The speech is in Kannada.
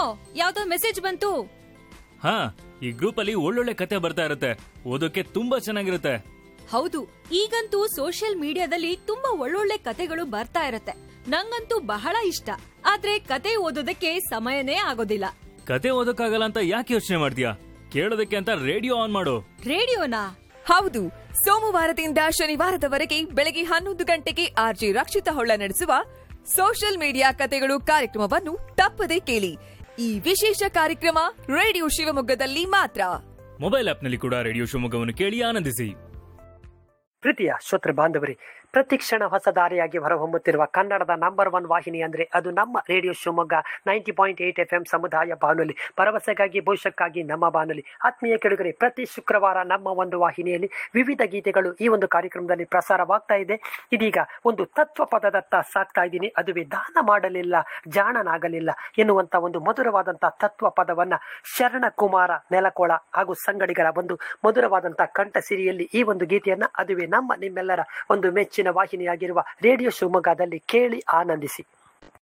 ಯಾವ್ದೋ ಮೆಸೇಜ್ ಬಂತು ಹಾ ಈ ಗ್ರೂಪ್ ಅಲ್ಲಿ ಒಳ್ಳೊಳ್ಳೆ ಕತೆ ಬರ್ತಾ ಇರುತ್ತೆ ಓದೋಕೆ ತುಂಬಾ ಚೆನ್ನಾಗಿರುತ್ತೆ ಹೌದು ಈಗಂತೂ ಸೋಷಿಯಲ್ ಮೀಡಿಯಾದಲ್ಲಿ ತುಂಬಾ ಒಳ್ಳೊಳ್ಳೆ ಕತೆಗಳು ಬರ್ತಾ ಇರತ್ತೆ ನಂಗಂತೂ ಬಹಳ ಇಷ್ಟ ಆದ್ರೆ ಕತೆ ಓದೋದಕ್ಕೆ ಸಮಯನೇ ಆಗೋದಿಲ್ಲ ಕತೆ ಓದೋಕ್ಕಾಗಲ್ಲ ಅಂತ ಯಾಕೆ ಯೋಚನೆ ಮಾಡ್ತೀಯಾ ಕೇಳೋದಕ್ಕೆ ಅಂತ ರೇಡಿಯೋ ಆನ್ ಮಾಡು ರೇಡಿಯೋನಾ ಹೌದು ಸೋಮವಾರದಿಂದ ಶನಿವಾರದವರೆಗೆ ಬೆಳಗ್ಗೆ ಹನ್ನೊಂದು ಗಂಟೆಗೆ ಆರ್ಜಿ ರಕ್ಷಿತ ಹೊಳ್ಳ ನಡೆಸುವ ಸೋಷಿಯಲ್ ಮೀಡಿಯಾ ಕತೆಗಳು ಕಾರ್ಯಕ್ರಮವನ್ನು ತಪ್ಪದೇ ಕೇಳಿ ಈ ವಿಶೇಷ ಕಾರ್ಯಕ್ರಮ ರೇಡಿಯೋ ಶಿವಮೊಗ್ಗದಲ್ಲಿ ಮಾತ್ರ ಮೊಬೈಲ್ ಆಪ್ನಲ್ಲಿ ಕೂಡ ರೇಡಿಯೋ ಶಿವಮೊಗ್ಗವನ್ನು ಕೇಳಿ ಆನಂದಿಸಿ ಪ್ರೀತಿಯ ಶ್ರೋತೃ ಬಾಂಧವರಿ ಪ್ರತಿಕ್ಷಣ ಹೊಸ ದಾರಿಯಾಗಿ ಹೊರಹೊಮ್ಮುತ್ತಿರುವ ಕನ್ನಡದ ನಂಬರ್ ಒನ್ ವಾಹಿನಿ ಅಂದ್ರೆ ಅದು ನಮ್ಮ radio Shivamogga ninety point eight F M ಸಮುದಾಯ ಬಾನುಲಿ ಭರವಸೆಗಾಗಿ ಭವಿಷ್ಯಕ್ಕಾಗಿ ನಮ್ಮ ಬಾನುಲಿ ಆತ್ಮೀಯ ಕೆಳಗರೆ ಪ್ರತಿ ಶುಕ್ರವಾರ ನಮ್ಮ ಒಂದು ವಾಹಿನಿಯಲ್ಲಿ ವಿವಿಧ ಗೀತೆಗಳು ಈ ಒಂದು ಕಾರ್ಯಕ್ರಮದಲ್ಲಿ ಪ್ರಸಾರವಾಗ್ತಾ ಇದೆ ಇದೀಗ ಒಂದು ತತ್ವ ಪದದತ್ತ ಸಾಕ್ತಾ ಇದ್ದೀನಿ ಅದುವೇ ದಾನ ಮಾಡಲಿಲ್ಲ ಜಾಣನಾಗಲಿಲ್ಲ ಎನ್ನುವಂತ ಒಂದು ಮಧುರವಾದಂತಹ ತತ್ವ ಪದವನ್ನ ಶರಣ ಕುಮಾರ ನೆಲಕೋಳ ಹಾಗೂ ಸಂಗಡಿಗರ ಒಂದು ಮಧುರವಾದಂತಹ ಕಂಠ ಸಿರಿಯಲ್ಲಿ ಈ ಒಂದು ಗೀತೆಯನ್ನ ಅದುವೇ ನಮ್ಮ ನಿಮ್ಮೆಲ್ಲರ ಒಂದು ಮೆಚ್ಚಿನ ವಾಹಿನಿಯಾಗಿರುವ ರೇಡಿಯೋ ಶಿವಮೊಗ್ಗದಲ್ಲಿ ಕೇಳಿ ಆನಂದಿಸಿ